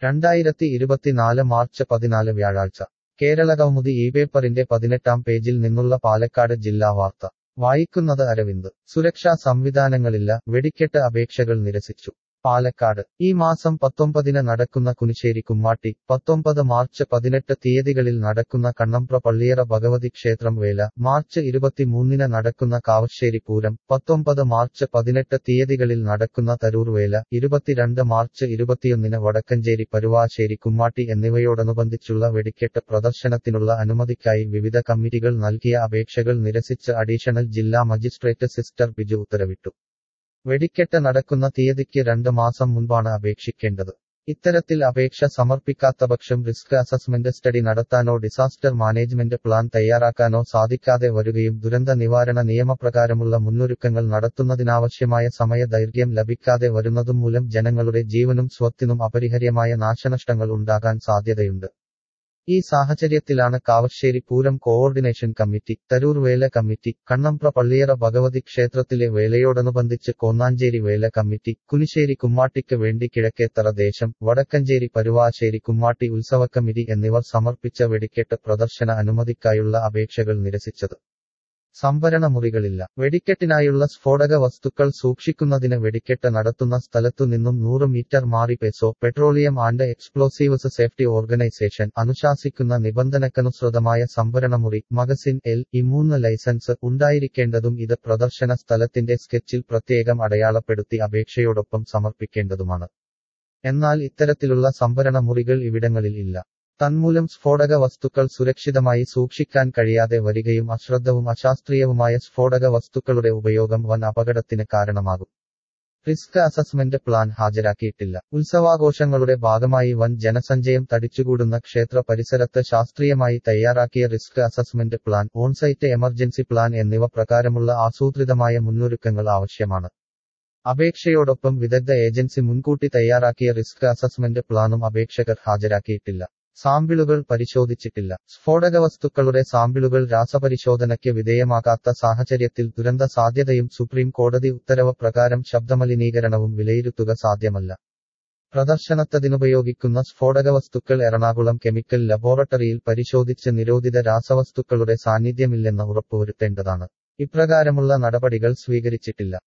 രണ്ടായിരത്തി ഇരുപത്തിനാല് മാർച്ച് പതിനാല് വ്യാഴാഴ്ച കേരളകൗമുദി ഈ പേപ്പറിന്റെ പതിനെട്ടാം പേജിൽ നിന്നുള്ള പാലക്കാട് ജില്ലാ വാർത്ത വായിക്കുന്നത് അരവിന്ദ് സുരക്ഷാ സംവിധാനങ്ങളില്ല വെടിക്കെട്ട് അപേക്ഷകൾ നിരസിച്ചു പാലക്കാട് ഈ മാസം പത്തൊമ്പതിന് നടക്കുന്ന കുനിശ്ശേരി കുമ്മാട്ടി പത്തൊമ്പത് മാർച്ച് പതിനെട്ട് തീയതികളിൽ നടക്കുന്ന കണ്ണമ്പ്ര പള്ളിയറ ഭഗവതി ക്ഷേത്രം വേല മാർച്ച് ഇരുപത്തിമൂന്നിന് നടക്കുന്ന കാവശ്ശേരി പൂരം പത്തൊമ്പത് മാർച്ച് പതിനെട്ട് തീയതികളിൽ നടക്കുന്ന തരൂർ വേല ഇരുപത്തിരണ്ട് മാർച്ച് ഇരുപത്തിയൊന്നിന് വടക്കഞ്ചേരി പരുവാശ്ശേരി കുമ്മാട്ടി എന്നിവയോടനുബന്ധിച്ചുള്ള വെടിക്കെട്ട് പ്രദർശനത്തിനുള്ള അനുമതിക്കായി വിവിധ കമ്മിറ്റികൾ നൽകിയ അപേക്ഷകൾ നിരസിച്ച് അഡീഷണൽ ജില്ലാ മജിസ്ട്രേറ്റ് സിസ്റ്റർ ബിജു ഉത്തരവിട്ടു വെടിക്കെട്ട് നടക്കുന്ന തീയതിക്ക് രണ്ട് മാസം മുൻപാണ് അപേക്ഷിക്കേണ്ടത് ഇത്തരത്തിൽ അപേക്ഷ സമർപ്പിക്കാത്തപക്ഷം റിസ്ക് അസസ്മെന്റ് സ്റ്റഡി നടത്താനോ ഡിസാസ്റ്റർ മാനേജ്മെന്റ് പ്ലാൻ തയ്യാറാക്കാനോ സാധിക്കാതെ വരികയും ദുരന്ത നിവാരണ നിയമപ്രകാരമുള്ള മുന്നൊരുക്കങ്ങൾ നടത്തുന്നതിനാവശ്യമായ സമയ ദൈർഘ്യം ലഭിക്കാതെ വരുന്നതും മൂലം ജനങ്ങളുടെ ജീവനും സ്വത്തിനും അപരിഹര്യമായ നാശനഷ്ടങ്ങൾ ഉണ്ടാകാൻ സാധ്യതയുണ്ട് ഈ സാഹചര്യത്തിലാണ് Kavassery Pooram coordination committee Tharoor Vela committee Kannambra പള്ളിയറ ഭഗവതി ക്ഷേത്രത്തിലെ വേലയോടനുബന്ധിച്ച് കോന്നാഞ്ചേരി വേല കമ്മിറ്റി കുനിശ്ശേരി കുമ്മാട്ടിക്ക് വേണ്ടി കിഴക്കേത്തറ ദേശം വടക്കഞ്ചേരി പരുവാശ്ശേരി കുമ്മാട്ടി ഉത്സവ കമ്മിറ്റി എന്നിവർ സമർപ്പിച്ച വെടിക്കെട്ട് പ്രദർശന അനുമതിക്കായുള്ള അപേക്ഷകൾ നിരസിച്ചത് സംഭരണ മുറികളില്ല വെടിക്കെട്ടിനായുള്ള സ്ഫോടക വസ്തുക്കൾ സൂക്ഷിക്കുന്നതിന് വെടിക്കെട്ട് നടത്തുന്ന സ്ഥലത്തു നിന്നും നൂറ് മീറ്റർ മാറി PESO petroleum and explosives safety organisation അനുശാസിക്കുന്ന നിബന്ധനക്കനുസൃതമായ സംഭരണമുറി മഗസിൻ എൽ ഇ മൂന്ന് ലൈസൻസ് ഉണ്ടായിരിക്കേണ്ടതും ഇത് പ്രദർശന സ്ഥലത്തിന്റെ സ്കെച്ചിൽ പ്രത്യേകം അടയാളപ്പെടുത്തി അപേക്ഷയോടൊപ്പം സമർപ്പിക്കേണ്ടതുമാണ് എന്നാൽ ഇത്തരത്തിലുള്ള സംഭരണ മുറികൾ ഇവിടങ്ങളിൽ ഇല്ല തന്മൂലം സ്ഫോടക വസ്തുക്കൾ സുരക്ഷിതമായി സൂക്ഷിക്കാൻ കഴിയാതെ വരികയും അശ്രദ്ധവും അശാസ്ത്രീയവുമായ സ്ഫോടക വസ്തുക്കളുടെ ഉപയോഗം വൻ അപകടത്തിന് കാരണമാകും റിസ്ക് അസസ്മെന്റ് പ്ലാൻ ഹാജരാക്കിയിട്ടില്ല ഉത്സവാഘോഷങ്ങളുടെ ഭാഗമായി വൻ ജനസഞ്ചയം തടിച്ചുകൂടുന്ന ക്ഷേത്ര പരിസരത്ത് ശാസ്ത്രീയമായി തയ്യാറാക്കിയ risk assessment plan onsite emergency plan എന്നിവ പ്രകാരമുള്ള ആസൂത്രിതമായ മുന്നൊരുക്കങ്ങൾ ആവശ്യമാണ് അപേക്ഷയോടൊപ്പം വിദഗ്ധ ഏജൻസി മുൻകൂട്ടി തയ്യാറാക്കിയ റിസ്ക് അസസ്മെന്റ് പ്ലാനും അപേക്ഷകർ ഹാജരാക്കിയിട്ടില്ല സാമ്പിളുകൾ പരിശോധിച്ചിട്ടില്ല സ്ഫോടക വസ്തുക്കളുടെ സാമ്പിളുകൾ രാസപരിശോധനയ്ക്ക് വിധേയമാകാത്ത സാഹചര്യത്തിൽ ദുരന്ത സാധ്യതയും സുപ്രീം കോടതി ഉത്തരവ് പ്രകാരം ശബ്ദമലിനീകരണവും വിലയിരുത്തുക സാധ്യമല്ല പ്രദർശനത്തതിനുപയോഗിക്കുന്ന സ്ഫോടക വസ്തുക്കൾ എറണാകുളം കെമിക്കൽ ലബോറട്ടറിയിൽ പരിശോധിച്ച് നിരോധിത രാസവസ്തുക്കളുടെ സാന്നിധ്യമില്ലെന്ന് ഉറപ്പുവരുത്തേണ്ടതാണ് ഇപ്രകാരമുള്ള നടപടികൾ സ്വീകരിച്ചിട്ടില്ല